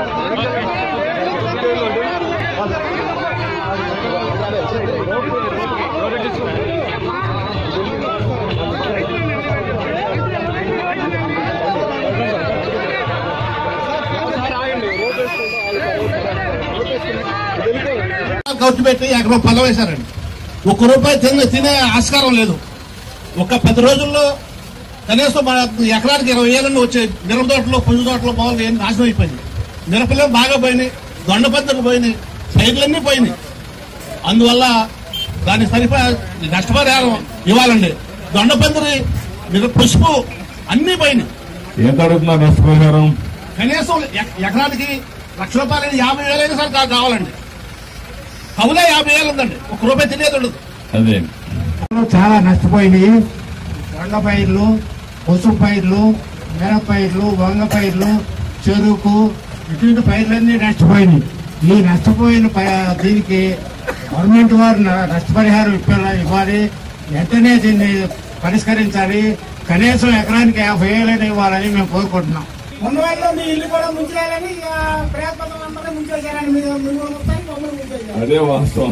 ఖర్చు పెట్టి ఎకరం పొలం వేశారండి ఒక్క రూపాయి తినే తినే ఆస్కారం లేదు ఒక పది రోజుల్లో కనీసం మన ఎకరానికి ఇరవై ఏళ్ళని వచ్చే మిరప తోటలో పుంజు తోటలో మామూలుగా ఏం నాశనం అయిపోయింది మిరపలే బాగా పోయినాయి దొండ పద్ధతి పోయినాయి సైడ్లన్నీ పోయినాయి అందువల్ల దాని సరిపడా నష్టపరిహారం ఇవ్వాలండి దొండ పందిరి మిరప పసుపు అన్ని పోయినాయి ఎంత అడుగుతున్నారు నష్టపరిహారం కనీసం ఎక- ఎకరానికి లక్ష రూపాయలు యాభై వేలైనా సరే కా- కావాలండి కవులే యాభై వేలు ఉందండి ఒక రూపాయి తినేది ఉండదు అదే చాలా నష్టపోయినాయి దొండ పైర్లు పసుపు పైర్లు మిరప పైర్లు వంగ పైర్లు చెరుకు ఇటువంటి పైర్లన్నీ నష్టపోయినాయి ఈ నష్టపోయిన ప- దీనికి గవర్నమెంట్ వారు న- నష్టపరిహారం ఇప్ప- ఇవ్వాలి వెంటనే దీన్ని పరిష్కరించాలి కనీసం ఎకరానికి యాభై వేలైనా ఇవ్వాలని మేము కోరుకుంటున్నాం ఉన్న వాళ్ళు మీ ఇల్లు కూడా ముంచేయాలని ఇక ప్రయత్నం అందరూ ముంచేశారని మీరు మిమ్మల్ని మొత్తానికి మమ్మల్ని ముంచేశారు అదే వాస్తవం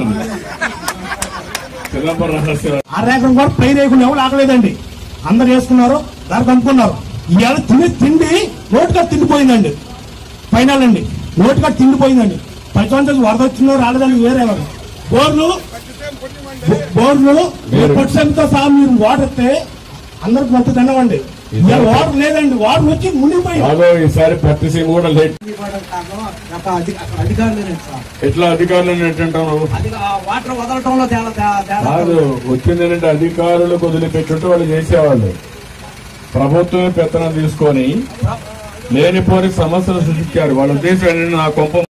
చిదంబరం రహస్యం ఆ రేఖను కూడా పై రేకులు ఎవరు ఆగలేదండి అందరు వేసుకున్నారు దానికి అమ్ముకున్నారు ఇవాళ తిని తిండి నోటుగా తిండిపోయిందండి ఫైనల్ అండి నోటుగా తిండిపోయిందండి పంచాయతీ వరద వచ్చిందో రాలేదండి వేరే ఎవరు బోర్లు బోర్లు పొట్సంతో సహా మీరు వాటర్ ఇస్తే అందరికి మొత్తం తినవండి ఇవాళ వాటర్ లేదండి వాటర్ వచ్చి మునిగిపోయింది బాగా ఈసారి పట్టిసీమ కూడా లేట్ అధికారులు సార్ ఎట్లా అధికారులు ఏంటంటావు వాటర్ వదలటంలో తేడా తేడా కాదు వచ్చింది ఏంటంటే అధికారులకు వదిలిపెట్టుంటే వాళ్ళు చేసేవాళ్ళు ప్రభుత్వమే పెత్తనం తీసుకొని లేనిపోని సమస్యలు సృష్టించారు వాళ్ళ ఉద్దేశం ఏంటంటే నా కొంప